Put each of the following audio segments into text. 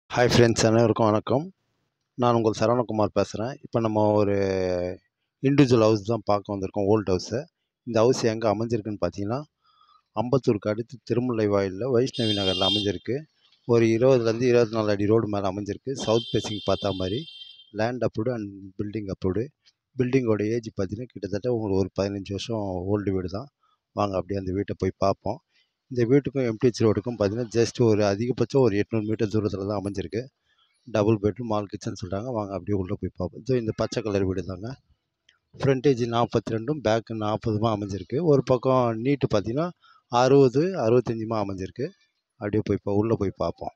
hi friends அனைவருக்கும் வணக்கம் நான் உங்கள் சரவணகுமார் பேசுகிறேன் இப்போ நம்ம ஒரு இண்டிவிஜுவல் ஹவுஸ் தான் பார்க்க வந்திருக்கோம் ஓல்ட் ஹவுஸை இந்த ஹவுஸ் எங்கே அமைஞ்சிருக்குன்னு பார்த்தீங்கன்னா அம்பத்தூருக்கு அடுத்து திருமுல்லை வாயிலில் வைஷ்ணவி நகரில் அமைஞ்சிருக்கு ஒரு இருபதுலேருந்து இருபத்தி நாலு அடி ரோடு மேலே அமைஞ்சிருக்கு சவுத் ஃபேஸிங் பார்த்தா மாதிரி land approved and building approved பில்டிங்கோட ஏஜ் பார்த்தீங்கன்னா கிட்டத்தட்ட உங்களுக்கு ஒரு பதினஞ்சு வருஷம் ஓல்டு வீடு தான் வாங்க அப்படியே அந்த வீட்டை போய் பார்ப்போம் இந்த வீட்டுக்கும் எம்டிஹெச் ரோடுக்கும் பார்த்தீங்கன்னா ஜஸ்ட் ஒரு அதிகபட்சம் ஒரு எட்நூறு மீட்டர் தூரத்தில் தான் அமைஞ்சிருக்கு டபுள் பெட்ரூம் மால் கிச்சன் சொல்கிறாங்க வாங்க அப்படியே உள்ளே போய் பார்ப்போம் இதோ இந்த பச்சை கலர் வீடு தாங்க ஃப்ரண்டேஜ் நாற்பத்தி ரெண்டும் பேக்கு நாற்பதுமா அமைஞ்சிருக்கு ஒரு பக்கம் நீட்டு பார்த்தீங்கன்னா அறுபது அறுபத்தஞ்சுமா அமைஞ்சிருக்கு அப்படியே போய் பா உள்ளே போய் பார்ப்போம்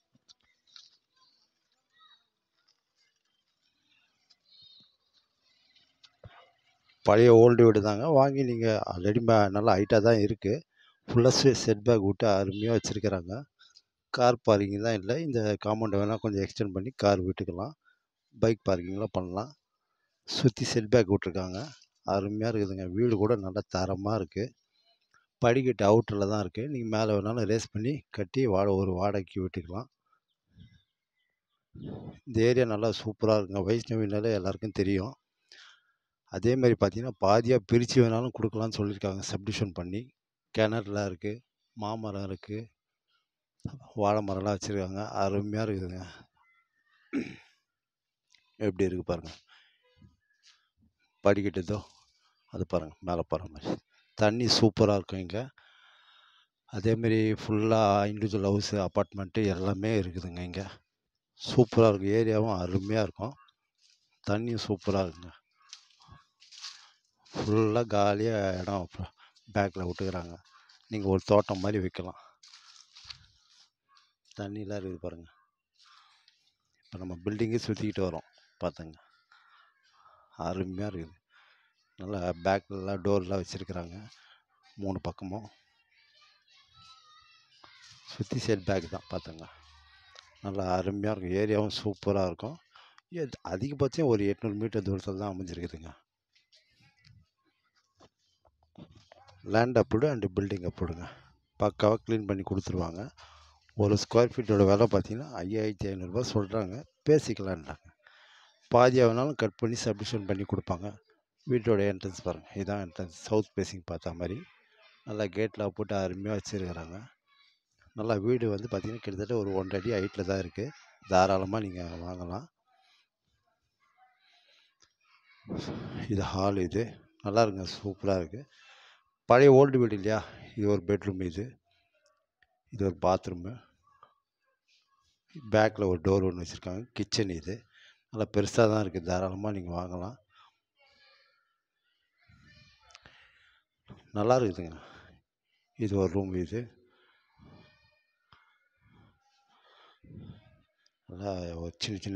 பழைய ஓல்டு வீடு தாங்க வாங்கி நீங்கள் ஆல்ரெடி நல்லா ஹைட்டாக தான் இருக்குது ஃபுல்லாக செட் பேக் விட்டு அருமையாக வச்சுருக்கிறாங்க கார் பார்க்கிங் தான் இல்லை இந்த காம்பவுண்டை வேணால் கொஞ்சம் எக்ஸ்டெண்ட் பண்ணி கார் விட்டுக்கலாம் பைக் பார்க்கிங்லாம் பண்ணலாம் சுற்றி செட் பேக் விட்ருக்காங்க அருமையாக இருக்குதுங்க வீடு கூட நல்லா தரமாக இருக்குது படிக்கட்டு அவுட்டரில் தான் இருக்குது நீங்கள் மேலே வேணாலும் ரேஸ் பண்ணி கட்டி வாட ஒரு வாடகைக்கு விட்டுக்கலாம் இந்த ஏரியா நல்லா சூப்பராக இருக்குங்க வைஷ்ணவினாலே எல்லாருக்கும் தெரியும் அதே மாதிரி பார்த்தீங்கன்னா பாதியாக பிரித்து வேணாலும் கொடுக்கலான்னு சொல்லியிருக்காங்க சப்டிஷன் பண்ணி கிணறுலாம் இருக்குது மாமரம் இருக்குது வாழை மரம்லாம் வச்சுருக்காங்க அருமையாக இருக்குதுங்க எப்படி இருக்குது பாருங்கள் படிக்கட்டுதோ அது பாருங்கள் மேலே போகிற மாதிரி தண்ணி சூப்பராக இருக்கும் இங்கே அதேமாரி ஃபுல்லாக இண்டிவிஜுவல் ஹவுஸு அப்பார்ட்மெண்ட்டு எல்லாமே இருக்குதுங்க இங்கே சூப்பராக இருக்கும் ஏரியாவும் அருமையாக இருக்கும் தண்ணியும் சூப்பராக இருக்குங்க ஃபுல்லாக காலியாக இடம் பேக்கில் விட்டுக்கிறாங்க நீங்கள் ஒரு தோட்டம் மாதிரி வைக்கலாம் தண்ணிலாம் இருக்குது பாருங்கள் இப்போ நம்ம பில்டிங்கே சுற்றிக்கிட்டு வரோம் பார்த்துங்க அருமையாக இருக்குது நல்லா பேக்லலாம் டோர்லாம் வச்சுருக்குறாங்க மூணு பக்கமும் சுற்றி செட் பேக் தான் பார்த்துங்க நல்லா அருமையாக இருக்கும் ஏரியாவும் சூப்பராக இருக்கும் அதிகபட்சம் ஒரு எட்நூறு மீட்டர் தூரத்தில் தான் அமைஞ்சிருக்குதுங்க லேண்ட் அப்ரூவ்டு அண்டு பில்டிங் அப்ரூவ்டுங்க பக்காவாக க்ளீன் பண்ணி கொடுத்துருவாங்க ஒரு ஸ்கொயர் ஃபீட்டோட விலை பார்த்தீங்கன்னா ஐயாயிரத்தி ஐநூறுரூவா சொல்கிறாங்க பேசிக்கலான்றாங்க பாதியாக வேணாலும் கட் பண்ணி சப்மிஷன் பண்ணி கொடுப்பாங்க வீட்டோட என்ட்ரன்ஸ் பாருங்கள் இதுதான் என்ட்ரன்ஸ் சவுத் ஃபேஸிங் பார்த்தா மாதிரி நல்லா கேட்லாம் போட்டு அருமையாக வச்சுருக்கிறாங்க நல்லா வீடு வந்து பார்த்திங்கன்னா கிட்டத்தட்ட ஒரு ஒன்றரை அடி ஹைட்டில் தான் இருக்குது தாராளமாக நீங்கள் வாங்கலாம் இது ஹால் இது நல்லா இருக்குங்க சூப்பராக இருக்குது பழைய ஓல்டு வீடு இல்லையா இது ஒரு பெட்ரூம் இது இது ஒரு பாத்ரூமு பேக்கில் ஒரு டோர் ஒன்று வச்சுருக்காங்க கிச்சன் இது நல்லா பெருசாக தான் இருக்குது தாராளமாக நீங்கள் வாங்கலாம் நல்லா இருக்குதுங்க இது ஒரு ரூம் இது நல்லா ஒரு சின்ன சின்ன